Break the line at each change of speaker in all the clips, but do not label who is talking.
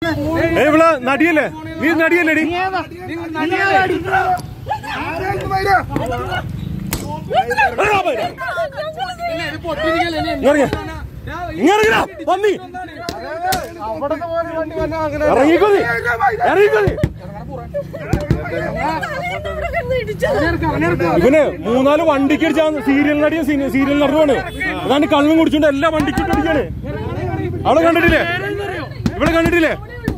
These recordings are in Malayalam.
ഏ ഇവിടെ നടിയല്ലേ നീ നടിയല്ലേടി ഇറങ്ങിയ ഇറങ്ങിടാ പന്നി ഇറങ്ങിക്കോ നീ ഇറങ്ങിക്കോ നീ ഇവന് മൂന്നാല് വണ്ടിക്ക് അടിച്ചാ സീരിയൽ നടിയും സീരിയൽ നടന്നുമാണ് അതാണ് കള്ളും കുടിച്ചോണ്ട് എല്ലാ വണ്ടിക്കും ഇട്ട് അടിക്കാണ് അവിടെ കണ്ടിട്ടില്ലേ ഇവിടെ കണ്ടിട്ടില്ലേ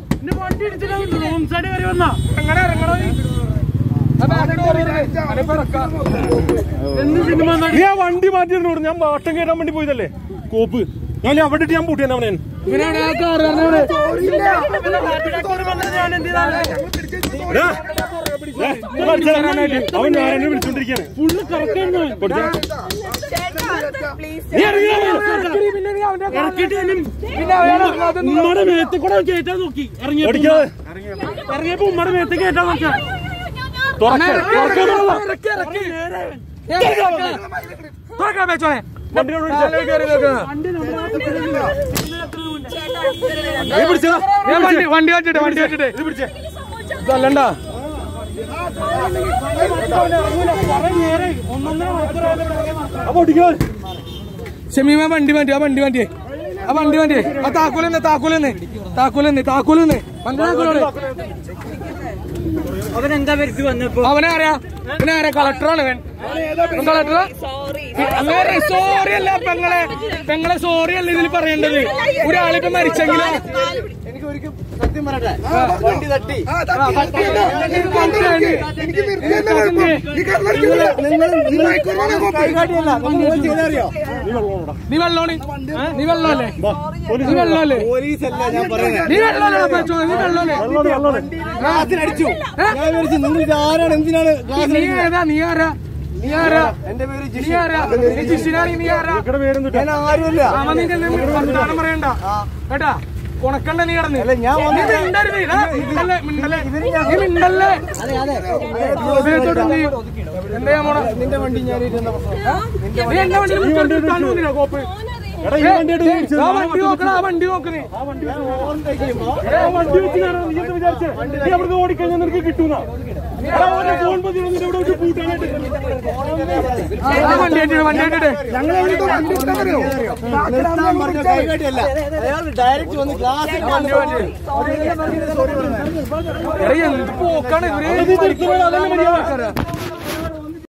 നീ ആ വണ്ടി മാറ്റിയിരുന്നു ഞാൻ മാട്ടം കയറാൻ വേണ്ടി പോയതല്ലേ കോപ്പ് ഞാൻ അവിടെ ഇട്ട് ഞാൻ പൂട്ടിയാണ് അവനെ എടാ, ഏ, ഇവൻ അടിച്ചതാ. അവൻ ഞാനെ വിളിച്ചോണ്ടിരിക്കാണ് കൊടുത്തേ. നീ ഇറങ്ങിയാ
ഉമ്മയുടെ മേത്ത് കൂടെ കേറ്റാൻ നോക്കി ഇറങ്ങിയപ്പോ
ഓടിക്കാതെ
ഇറങ്ങിയപ്പോ ഉമ്മയുടെ മേത്ത് കേറ്റാൻ നോക്കിയാ
തുറക്ക്, തുറക്ക് എന്നുള്ള. വണ്ടിയോട് വിളിച്ചേ. നീ പിടിച്ചതാ
വണ്ടി വണ്ടി വെച്ചിട്ട് വണ്ടി വെച്ചിട്ട്
ഇത് പിടിച്ചേ
അല്ലണ്ട
അപ്പൊ ഓടിക്കാതെ
ഷമീമ വണ്ടി മാറ്റി ആ വണ്ടി മാറ്റി ആ വണ്ടി മാറ്റി ആ താക്കോലെന്ന് താക്കോലെന്ന് താക്കോലെന്ന് താക്കോലെന്ന് വണ്ടി താക്കോലോട്
അവനെന്താ വരുത്തി വന്നപ്പോ
അവനെ അറിയാ പിന്നെ അറിയാം കളക്ടറാണ് ഇവൻ കളക്ടർ അങ്ങനെ സോറി അല്ല പെങ്ങളെ പെങ്ങളെ സോറി അല്ല ഇതിൽ പറയേണ്ടത് ഒരാളിപ്പോ മരിച്ചെങ്കിലോ നീ വെള്ളോണി നീ വെള്ളമല്ലേ നീ വെള്ളമല്ലേ നീ വെള്ളമല്ലേ അപ്പച്ചോ? നീ വെള്ളമല്ലേ ഏ? നീ ഏതാ നീ ആരാ നീ ആരാ നീ ആരാ നീ ശിശിനാണി നീ ആരാ
ഇവിടെ പേരൊന്നും
അവൻ നിന്റെ എന്തെങ്കിലും വർത്താനം പറയണ്ട കേട്ടാ കൊണക്കണ്ട നീ കിടന്ന് നീ മിണ്ടരുത്. ഇതാ, മിണ്ടല്ലേ, മിണ്ടല്ലേ. നീ മിണ്ടല്ലേ ഉപയോഗത്തോട്ട് എന്ത് ചെയ്യും? എന്താ ചെയ്യാൻ പോണെ? നീ എന്റെ വണ്ടിയിൽ മുറ്റത്ത് ഇട്ടാൻ തോന്നിയോ കോപ്പ്
എടാ ഈ വണ്ടിയായിട്ട് നീ പിടിച്ചത്.
ആ വണ്ടി നോക്കണ ആ വണ്ടി നോക്കണേ
ആ വണ്ടി വെച്ച് കയറാൻ നീ എന്താ വിചാരിച്ചേ? നീ അവിടുന്ന് ഓടിക്കഴിഞ്ഞാൽ നിനക്ക് കിട്ടൂന്ന എടാ, ഓന്റെ ഫോൺ മതി നിന്റെ ഇവിടെ വെച്ച് പൂട്ടാനായിട്ട്
ആ വണ്ടി ആയിട്ട് വണ്ടി ആയിട്ട് എടാ എന്ത് പോക്കാണ് ഇവര്
നീ തിരിച്ചു പോയാൽ അതല്ലേ മര്യാദ